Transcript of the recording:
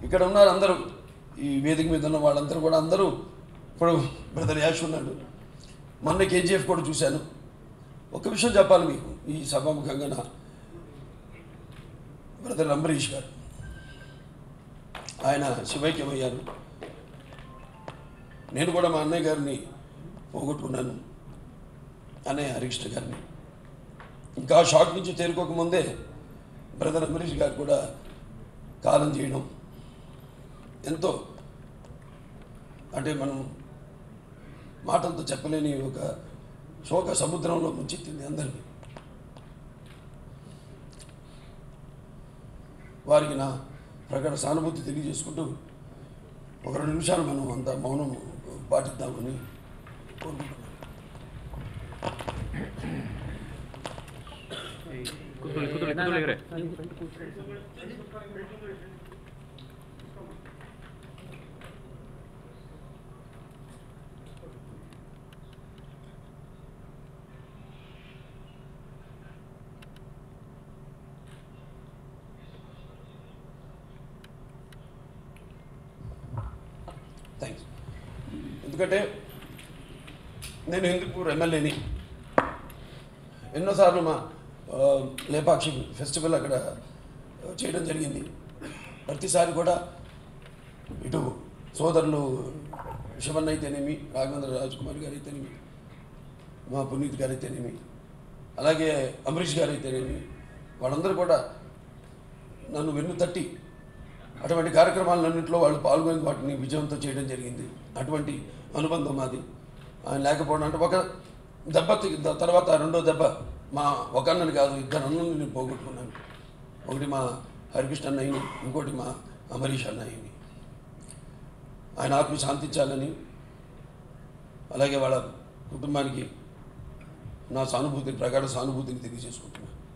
ఇక్కడ ఉన్నారు అందరూ ఈ వేదిక మీద ఉన్న వాళ్ళందరూ కూడా అందరూ ఇప్పుడు బ్రదర్ యాష్ ఉన్నాడు మొన్న కేజీఎఫ్ కూడా చూశాను ఒక విషయం చెప్పాలి మీకు ఈ సభాముఖంగా నా బ్రదర్ అంబరీష్ గారు ఆయన శివైక్యమయ్యారు నేను కూడా మా అన్నయ్య గారిని పోగొట్టుకున్నాను అన్నయ్య హరికృష్ణ గారిని ఇంకా షాక్ నుంచి తేరుకోకముందే బ్రదర్ అంబరీష్ గారు కూడా కాలం చేయడం ఎంతో అంటే మనం మాటలతో చెప్పలేని ఒక శోక సముద్రంలో ముంచెత్తింది అందరినీ వారికి నా ప్రకట సానుభూతి తెలియజేసుకుంటూ ఒక రెండు నిమిషాలు మనం అంత మౌనం పాటిద్దామని కోరుకుంటున్నాను ಕೂತ್ಕೊಳ್ಳಿ ಕೂತ್ಕೊಳ್ಳಿ ಕೂತ್ಕೊಳ್ಳಿ ಇವ್ರೆ. థ్యాంక్స్ ఎందుకంటే నేను హిందూపూర్ ఎమ్మెల్యేని ఎన్నోసార్లు మా ఆ, లేపాక్షి ఫెస్టివల్ అక్కడ ఆ, చేయడం జరిగింది ప్రతిసారి కూడా ఇటు సోదరులు శివన్ అయితేనేమి రాఘవేంద్ర రాజ్కుమార్ గారు అయితేనేమి మా పునీత్ గారు అయితేనేమి అలాగే అంబరీష్ గారు అయితేనేమి వాళ్ళందరూ కూడా నన్ను వెన్ను తట్టి అటువంటి కార్యక్రమాలన్నింటిలో వాళ్ళు పాల్గొని వాటిని విజయవంతం చేయడం జరిగింది అటువంటి అనుబంధం మాది ఆయన లేకపోవడం అంటే ఒక దెబ్బ తి- ద- తర్వాత రెండో దెబ్బ మా ఒక అన్నని కాదు ఇద్దరు అన్నని నేను పోగొట్టుకున్నాను ఒకటి మా హరికృష్ణ అన్నయ్యని ఇంకోటి మా అమరీష్ అన్నయ్యని ఆయన ఆత్మ శాంతించాలని అలాగే వాళ్ళ కుటుంబానికి నా సానుభూతిని ప్రగాఢ సానుభూతిని తెలియజేసుకుంటున్నాను